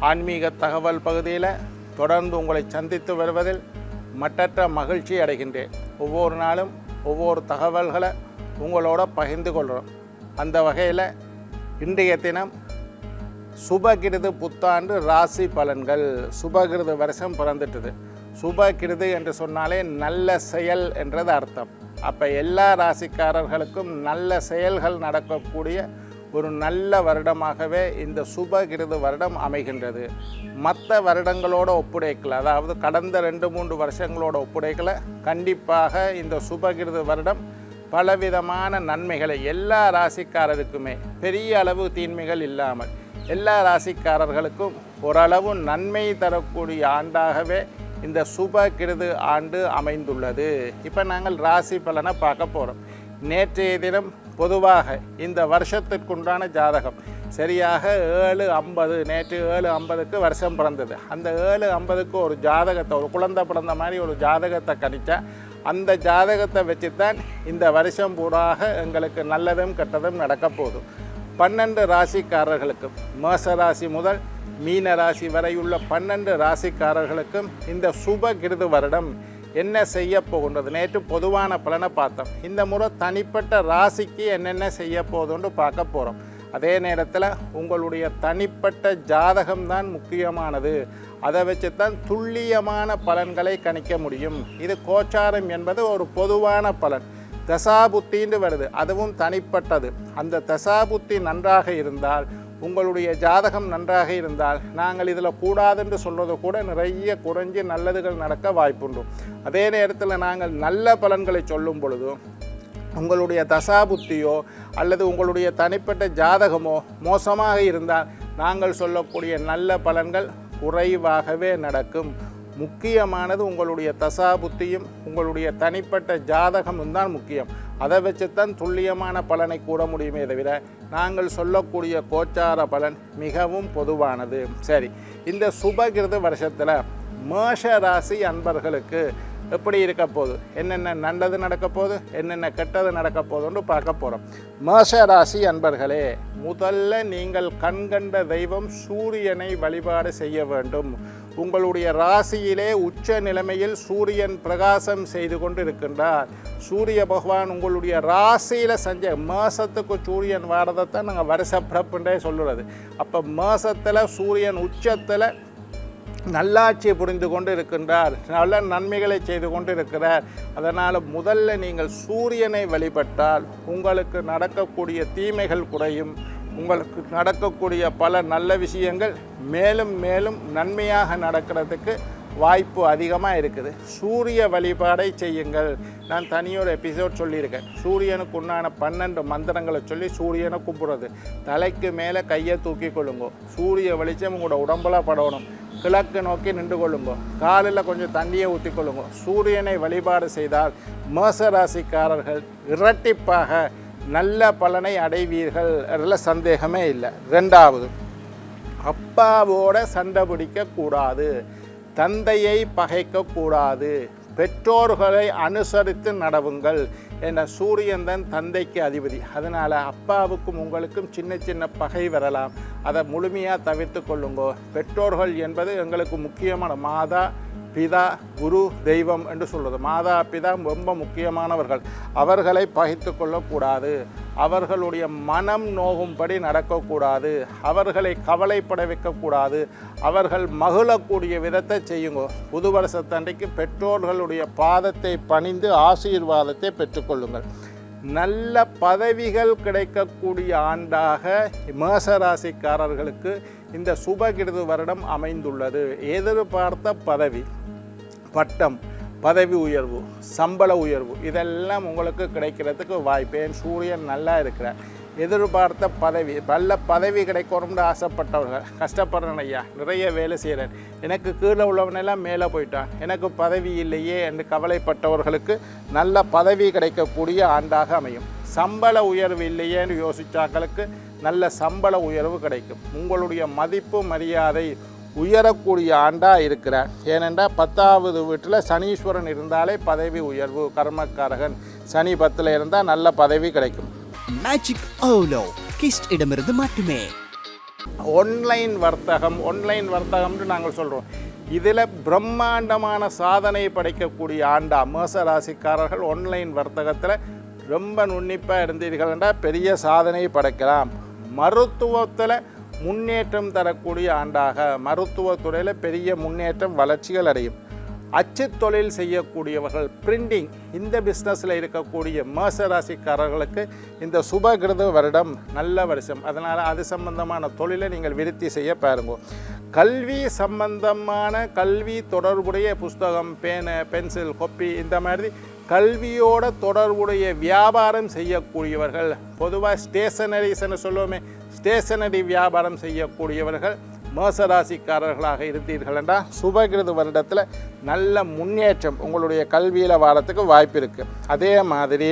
ஆன்மீக தகவல் பகுதியில் தொடர்ந்து உங்களை சந்தித்து வருவதில் மட்டற்ற மகிழ்ச்சி அடைகின்றேன் ஒவ்வொரு நாளும் ஒவ்வொரு தகவல்களை உங்களோட பகிர்ந்து கொள்கிறோம் அந்த வகையில் இன்றைய தினம் சுபகிருது புத்தாண்டு ராசி பலன்கள் சுபகிருது வருஷம் பிறந்துட்டுது சுபகிருது என்று சொன்னாலே நல்ல செயல் என்றது அர்த்தம் அப்போ எல்லா ராசிக்காரர்களுக்கும் நல்ல செயல்கள் நடக்கக்கூடிய ஒரு நல்ல வருடமாகவே இந்த சுபகிருது வருடம் அமைகின்றது மற்ற வருடங்களோட ஒப்புடைக்கல அதாவது கடந்த ரெண்டு மூன்று வருஷங்களோட ஒப்புடைக்கல கண்டிப்பாக இந்த சுபகிருது வருடம் பலவிதமான நன்மைகளை எல்லா ராசிக்காரருக்குமே பெரிய அளவு தீன்மைகள் இல்லாமல் எல்லா ராசிக்காரர்களுக்கும் ஓரளவு நன்மை தரக்கூடிய ஆண்டாகவே இந்த சுப கிருது ஆண்டு அமைந்துள்ளது இப்போ நாங்கள் ராசி பலனை பார்க்க போகிறோம் நேற்றைய தினம் பொதுவாக இந்த வருஷத்திற்குண்டான ஜாதகம் சரியாக ஏழு ஐம்பது நேற்று ஏழு ஐம்பதுக்கு வருஷம் பிறந்தது அந்த ஏழு ஐம்பதுக்கு ஒரு ஜாதகத்தை ஒரு குழந்தை பிறந்த மாதிரி ஒரு ஜாதகத்தை கணிச்சா அந்த ஜாதகத்தை வச்சு தான் இந்த வருஷம் பூராக எங்களுக்கு நல்லதும் கெட்டதும் நடக்க போதும் பன்னெண்டு ராசிக்காரர்களுக்கும் மேச ராசி முதல் மீன ராசி வரையுள்ள பன்னெண்டு ராசிக்காரர்களுக்கும் இந்த சுப கிருது வருடம் என்ன செய்ய போகின்றது நேற்று பொதுவான பலனை பார்த்தோம் இந்த முறை தனிப்பட்ட ராசிக்கு என்னென்ன செய்ய போகுதுன்னு பார்க்க போகிறோம் அதே நேரத்தில் உங்களுடைய தனிப்பட்ட ஜாதகம் தான் முக்கியமானது அதை வச்சு தான் துல்லியமான பலன்களை கணிக்க முடியும் இது கோச்சாரம் என்பது ஒரு பொதுவான பலன் தசாபுத்தின்னு வருது அதுவும் தனிப்பட்டது அந்த தசாபுத்தி நன்றாக இருந்தால் உங்களுடைய ஜாதகம் நன்றாக இருந்தால் நாங்கள் இதில் கூடாதுன்னு சொல்கிறது கூட நிறைய குறைஞ்சி நல்லதுகள் நடக்க வாய்ப்புண்டு அதே நேரத்தில் நாங்கள் நல்ல பலன்களை சொல்லும் பொழுதும் உங்களுடைய தசாபுத்தியோ அல்லது உங்களுடைய தனிப்பட்ட ஜாதகமோ மோசமாக இருந்தால் நாங்கள் சொல்லக்கூடிய நல்ல பலன்கள் குறைவாகவே நடக்கும் முக்கியமானது உங்களுடைய தசாபுத்தியும் உங்களுடைய தனிப்பட்ட ஜாதகமும் தான் முக்கியம் அதை வச்சுத்தான் துல்லியமான பலனை கூற முடியுமே தவிர நாங்கள் சொல்லக்கூடிய கோச்சார பலன் மிகவும் பொதுவானது சரி இந்த சுபகிருத வருஷத்தில் மேஷ ராசி அன்பர்களுக்கு எப்படி இருக்க போகுது என்னென்ன நல்லது நடக்க போகுது என்னென்ன கெட்டது நடக்க போகுதுன்னு பார்க்க போகிறோம் மேஷ ராசி அன்பர்களே முதல்ல நீங்கள் கண்கண்ட தெய்வம் சூரியனை வழிபாடு செய்ய வேண்டும் உங்களுடைய ராசியிலே உச்ச நிலைமையில் சூரியன் பிரகாசம் செய்து கொண்டு இருக்கின்றார் சூரிய பகவான் உங்களுடைய ராசியில் செஞ்ச மேசத்துக்கு சூரியன் வாரதைத்தான் நாங்கள் வருஷ பிறப்புன்றே சொல்லுறது அப்போ மேசத்தில் சூரியன் உச்சத்தில் நல்லாட்சி புரிந்து கொண்டு இருக்கின்றார் நல்ல நன்மைகளை செய்து கொண்டு இருக்கிறார் அதனால் முதல்ல நீங்கள் சூரியனை வழிபட்டால் உங்களுக்கு நடக்கக்கூடிய தீமைகள் குறையும் உங்களுக்கு நடக்கக்கூடிய பல நல்ல விஷயங்கள் மேலும் மேலும் நன்மையாக நடக்கிறதுக்கு வாய்ப்பு அதிகமாக இருக்குது சூரிய வழிபாடை செய்யுங்கள் நான் தனியொரு எபிசோட் சொல்லியிருக்கேன் சூரியனுக்கு உண்டான பன்னெண்டு மந்திரங்களை சொல்லி சூரியனை கும்பிடுறது தலைக்கு மேலே கையை தூக்கி கொள்ளுங்க சூரிய வெளிச்சம் உங்களோட உடம்புல படணும் கிழக்கு நோக்கி நின்று கொள்ளுங்க காலில் கொஞ்சம் தண்ணியை ஊற்றி கொள்ளுங்க சூரியனை வழிபாடு செய்தால் மேச ராசிக்காரர்கள் இரட்டிப்பாக நல்ல பலனை அடைவீர்கள் அதில் சந்தேகமே இல்லை ரெண்டாவது அப்பாவோட சண்டை பிடிக்கக்கூடாது தந்தையை பகைக்கக்கூடாது பெற்றோர்களை அனுசரித்து நடவுங்கள் என்ற சூரியன் தான் தந்தைக்கு அதிபதி அதனால் அப்பாவுக்கும் உங்களுக்கும் சின்ன சின்ன பகை வரலாம் அதை முழுமையாக தவிர்த்து கொள்ளுங்கோ பெற்றோர்கள் என்பது எங்களுக்கு முக்கியமான மாதா பிதா குரு தெய்வம் என்று சொல்வது மாதா பிதா ரொம்ப முக்கியமானவர்கள் அவர்களை பகைத்து கொள்ளக்கூடாது அவர்களுடைய மனம் நோகும்படி நடக்கக்கூடாது அவர்களை கவலைப்பட வைக்கக்கூடாது அவர்கள் மகிழக்கூடிய விதத்தை செய்யுங்க புது வருஷத்தன்றைக்கு பெற்றோர்களுடைய பாதத்தை பணிந்து ஆசீர்வாதத்தை பெற்றுக்கொள்ளுங்கள் நல்ல பதவிகள் கிடைக்கக்கூடிய ஆண்டாக மேசராசிக்காரர்களுக்கு இந்த சுபகிருது வருடம் அமைந்துள்ளது எதிர்பார்த்த பதவி பட்டம் பதவி உயர்வு சம்பள உயர்வு இதெல்லாம் உங்களுக்கு கிடைக்கிறதுக்கு வாய்ப்பு ஏன் சூரியன் நல்லா இருக்கிறார் எதிர்பார்த்த பதவி நல்ல பதவி கிடைக்கணும்னு ஆசைப்பட்டவர்கள் கஷ்டப்படுறேன் ஐயா நிறைய வேலை செய்கிறேன் எனக்கு கீழே உள்ளவனெல்லாம் மேலே போயிட்டான் எனக்கு பதவி இல்லையே என்று கவலைப்பட்டவர்களுக்கு நல்ல பதவி கிடைக்கக்கூடிய ஆண்டாக அமையும் சம்பள உயர்வு இல்லையேன்னு யோசித்தாக்களுக்கு நல்ல சம்பள உயர்வு கிடைக்கும் உங்களுடைய மதிப்பு மரியாதை உயரக்கூடிய ஆண்டாக இருக்கிறார் ஏனென்றால் பத்தாவது வீட்டில் சனீஸ்வரன் இருந்தாலே பதவி உயர்வு கர்மக்காரகன் சனி பத்தில் இருந்தால் நல்ல பதவி கிடைக்கும் மேஜிக் ஓலோ கிஸ்ட் இடமிருந்து மட்டுமே ஒன்லைன் வர்த்தகம் ஒன்லைன் வர்த்தகம்னு நாங்கள் சொல்கிறோம் இதில் பிரம்மாண்டமான சாதனை படைக்கக்கூடிய ஆண்டா மேச ராசிக்காரர்கள் ஒன்லைன் வர்த்தகத்தில் ரொம்ப நுண்ணிப்பாக இருந்தீர்கள்னா பெரிய சாதனை படைக்கலாம் மருத்துவத்தில் முன்னேற்றம் தரக்கூடிய ஆண்டாக மருத்துவத்துறையில் பெரிய முன்னேற்றம் வளர்ச்சிகள் அடையும் அச்சு தொழில் செய்யக்கூடியவர்கள் பிரிண்டிங் இந்த பிஸ்னஸில் இருக்கக்கூடிய மேச ராசிக்காரர்களுக்கு இந்த சுபகிருத வருடம் நல்ல வருஷம் அதனால் அது சம்பந்தமான தொழிலை நீங்கள் விருத்தி செய்ய பாருங்க கல்வி சம்பந்தமான கல்வி தொடர்புடைய புஸ்தகம் பேனு பென்சில் கொப்பி இந்த மாதிரி கல்வியோட தொடர்புடைய வியாபாரம் செய்யக்கூடியவர்கள் பொதுவாக ஸ்டேஷனரிஸ்ன்னு சொல்லுவோமே ஸ்டேஷனரி வியாபாரம் செய்யக்கூடியவர்கள் மேசராசிக்காரர்களாக இருந்தீர்கள் என்றால் சுபகிருது வருடத்தில் நல்ல முன்னேற்றம் உங்களுடைய கல்வியில் வாரத்துக்கு வாய்ப்பு இருக்குது அதே மாதிரி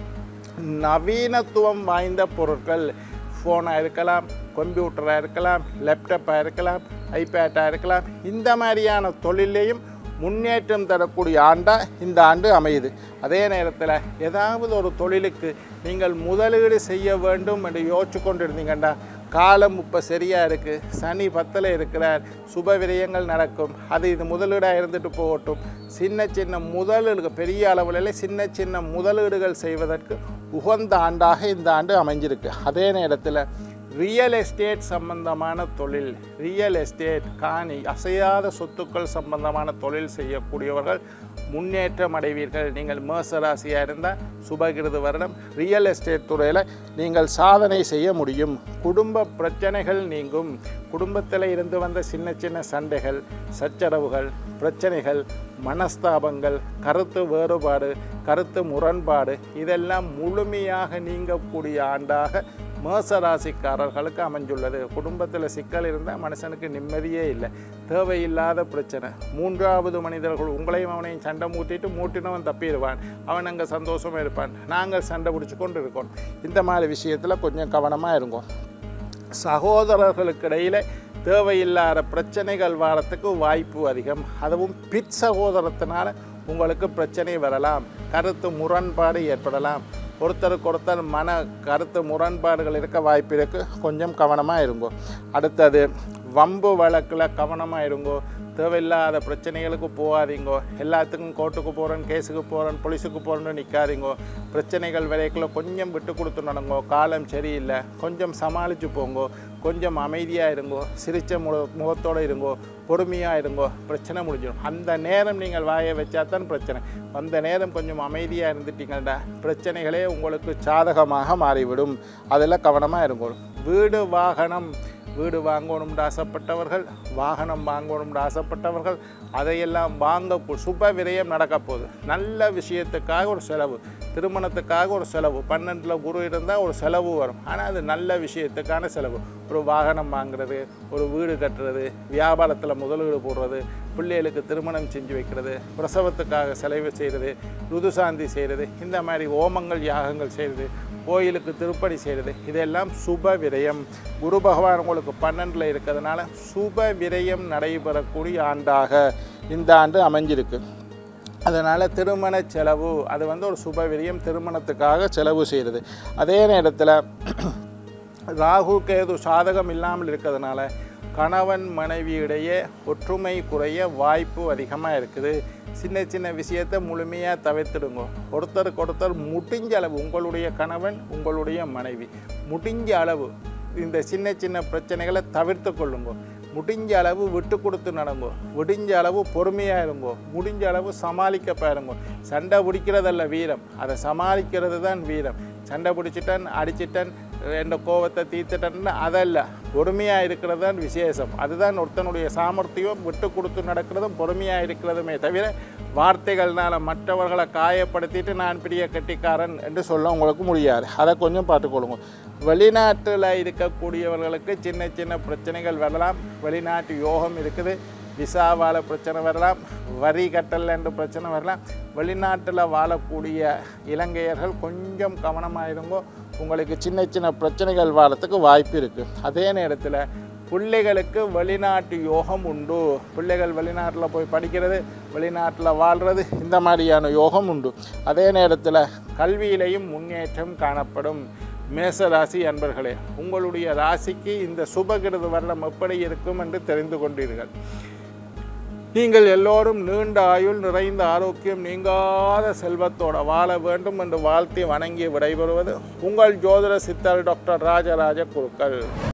நவீனத்துவம் வாய்ந்த பொருட்கள் ஃபோனாக இருக்கலாம் கம்ப்யூட்டராக இருக்கலாம் லேப்டாப்பாக இருக்கலாம் ஐபேட்டாக இருக்கலாம் இந்த மாதிரியான தொழிலையும் முன்னேற்றம் தரக்கூடிய ஆண்டாக இந்த ஆண்டு அமையுது அதே நேரத்தில் ஏதாவது ஒரு தொழிலுக்கு நீங்கள் முதலீடு செய்ய வேண்டும் என்று யோசிச்சு கொண்டு இருந்தீங்கண்டா காலம் இப்போ சரியாக இருக்குது சனி பத்தில் இருக்கிறார் சுப விரயங்கள் நடக்கும் அது இது முதலீடாக இருந்துட்டு போகட்டும் சின்ன சின்ன முதலீடுகள் பெரிய அளவில் சின்ன சின்ன முதலீடுகள் செய்வதற்கு உகந்த ஆண்டாக இந்த ஆண்டு அமைஞ்சிருக்கு அதே நேரத்தில் ரியல் எஸ்டேட் சம்பந்தமான தொழில் ரியல் எஸ்டேட் காணி அசையாத சொத்துக்கள் சம்பந்தமான தொழில் செய்யக்கூடியவர்கள் முன்னேற்றம் அடைவீர்கள் நீங்கள் மேசராசியாக இருந்தால் சுபகிருது வருடம் ரியல் எஸ்டேட் துறையில் நீங்கள் சாதனை செய்ய முடியும் குடும்ப பிரச்சனைகள் நீங்கும் குடும்பத்தில் இருந்து வந்த சின்ன சின்ன சண்டைகள் சச்சரவுகள் பிரச்சனைகள் மனஸ்தாபங்கள் கருத்து வேறுபாடு கருத்து முரண்பாடு இதெல்லாம் முழுமையாக நீங்கக்கூடிய ஆண்டாக மேசராசிக்காரர்களுக்கு அமைஞ்சுள்ளது குடும்பத்தில் சிக்கல் இருந்தால் மனுஷனுக்கு நிம்மதியே இல்லை தேவையில்லாத பிரச்சனை மூன்றாவது மனிதர்கள் உங்களையும் அவனையும் சண்டை மூட்டிட்டு மூட்டினவன் தப்பிடுவான் அவன் அங்கே சந்தோஷமாக இருப்பான் நாங்கள் சண்டை பிடிச்சி கொண்டு இருக்கோம் இந்த மாதிரி விஷயத்தில் கொஞ்சம் கவனமாக இருங்கோம் சகோதரர்களுக்கு இடையில் தேவையில்லாத பிரச்சனைகள் வரத்துக்கு வாய்ப்பு அதிகம் அதுவும் பிட் சகோதரத்தினால உங்களுக்கு பிரச்சனை வரலாம் கருத்து முரண்பாடு ஏற்படலாம் ஒருத்தருக்கு ஒருத்தர் மன கருத்து முரண்பாடுகள் இருக்க வாய்ப்பு இருக்குது கொஞ்சம் கவனமாக இருங்கோ அடுத்தது வம்பு வழக்கில் கவனமாக இருங்கோ தேவையில்லாத பிரச்சனைகளுக்கு போகாதீங்கோ எல்லாத்துக்கும் கோர்ட்டுக்கு போகிறேன் கேஸுக்கு போகிறேன் போலீஸுக்கு போகிறேன்னு நிற்காதீங்கோ பிரச்சனைகள் விலைக்குள்ள கொஞ்சம் விட்டு கொடுத்து நடங்கோ காலம் சரியில்லை கொஞ்சம் சமாளித்து போங்கோ கொஞ்சம் அமைதியாக இருங்கோ சிரித்த முக முகத்தோடு இருங்கோ பொறுமையாக இருங்கோ பிரச்சனை முடிஞ்சிடும் அந்த நேரம் நீங்கள் வாயை வச்சா தான் பிரச்சனை அந்த நேரம் கொஞ்சம் அமைதியாக இருந்துட்டீங்கள்டா பிரச்சனைகளே உங்களுக்கு சாதகமாக மாறிவிடும் அதில் கவனமாக இருங்கோ வீடு வாகனம் வீடு வாங்கணும்னு ஆசைப்பட்டவர்கள் வாகனம் வாங்கணும்னு ஆசைப்பட்டவர்கள் அதையெல்லாம் வாங்க போ- சுப விரயம் நடக்க போகுது நல்ல விஷயத்துக்காக ஒரு செலவு திருமணத்துக்காக ஒரு செலவு பன்னெண்டில் குரு இருந்தால் ஒரு செலவு வரும் ஆனால் அது நல்ல விஷயத்துக்கான செலவு ஒரு வாகனம் வாங்குறது ஒரு வீடு கட்டுறது வியாபாரத்தில் முதலீடு போடுறது பிள்ளைகளுக்கு திருமணம் செஞ்சு வைக்கிறது பிரசவத்துக்காக செலவு செய்கிறது ருதுசாந்தி செய்கிறது இந்த மாதிரி ஓமங்கள் யாகங்கள் செய்கிறது கோயிலுக்கு திருப்பணி செய்கிறது இதெல்லாம் சுப விரயம் குரு பகவான் உங்களுக்கு பன்னெண்டில் இருக்கிறதுனால சுப விரயம் நடைபெறக்கூடிய ஆண்டாக இந்த ஆண்டு அமைஞ்சிருக்கு அதனால் திருமண செலவு அது வந்து ஒரு சுப விரயம் திருமணத்துக்காக செலவு செய்கிறது அதே நேரத்தில் ராகு கேது சாதகம் இல்லாமல் இருக்கிறதுனால கணவன் மனைவியிடையே ஒற்றுமை குறைய வாய்ப்பு அதிகமாக இருக்குது சின்ன சின்ன விஷயத்தை முழுமையாக தவிர்த்துடுங்க ஒருத்தருக்கு ஒருத்தர் முடிஞ்ச அளவு உங்களுடைய கணவன் உங்களுடைய மனைவி முடிஞ்ச அளவு இந்த சின்ன சின்ன பிரச்சனைகளை தவிர்த்து கொள்ளுங்க முடிஞ்ச அளவு விட்டு கொடுத்து நடங்கோ முடிஞ்ச அளவு பொறுமையாக இருங்கோ முடிஞ்ச அளவு சமாளிக்க பாருங்க சண்டை பிடிக்கிறதல்ல வீரம் அதை சமாளிக்கிறது தான் வீரம் சண்டை பிடிச்சிட்டன் அடிச்சிட்டன் என்ற கோவத்தை தீர்த்துட்டேன்னு அதல்ல பொறுமையாக இருக்கிறது தான் விசேஷம் அதுதான் ஒருத்தனுடைய சாமர்த்தியம் விட்டு கொடுத்து நடக்கிறதும் பொறுமையாக இருக்கிறதுமே தவிர வார்த்தைகள்னால மற்றவர்களை காயப்படுத்திட்டு நான் பெரிய கெட்டிக்காரன் என்று சொல்ல உங்களுக்கு முடியாது அதை கொஞ்சம் பார்த்துக்கொள்ளுங்க வெளிநாட்டில் இருக்கக்கூடியவர்களுக்கு சின்ன சின்ன பிரச்சனைகள் வரலாம் வெளிநாட்டு யோகம் இருக்குது விசாவால் பிரச்சனை வரலாம் வரி கட்டல் என்று பிரச்சனை வரலாம் வெளிநாட்டில் வாழக்கூடிய இலங்கையர்கள் கொஞ்சம் கவனமாக இருங்கோ உங்களுக்கு சின்ன சின்ன பிரச்சனைகள் வாழறதுக்கு வாய்ப்பு இருக்குது அதே நேரத்தில் பிள்ளைகளுக்கு வெளிநாட்டு யோகம் உண்டு பிள்ளைகள் வெளிநாட்டில் போய் படிக்கிறது வெளிநாட்டில் வாழ்கிறது இந்த மாதிரியான யோகம் உண்டு அதே நேரத்தில் கல்வியிலையும் முன்னேற்றம் காணப்படும் மேச ராசி அன்பர்களே உங்களுடைய ராசிக்கு இந்த சுபகிருது வருடம் எப்படி இருக்கும் என்று தெரிந்து கொண்டீர்கள் நீங்கள் எல்லோரும் நீண்ட ஆயுள் நிறைந்த ஆரோக்கியம் நீங்காத செல்வத்தோட வாழ வேண்டும் என்று வாழ்த்தி வணங்கி விடைபெறுவது உங்கள் ஜோதிட சித்தர் டாக்டர் ராஜராஜ குருக்கள்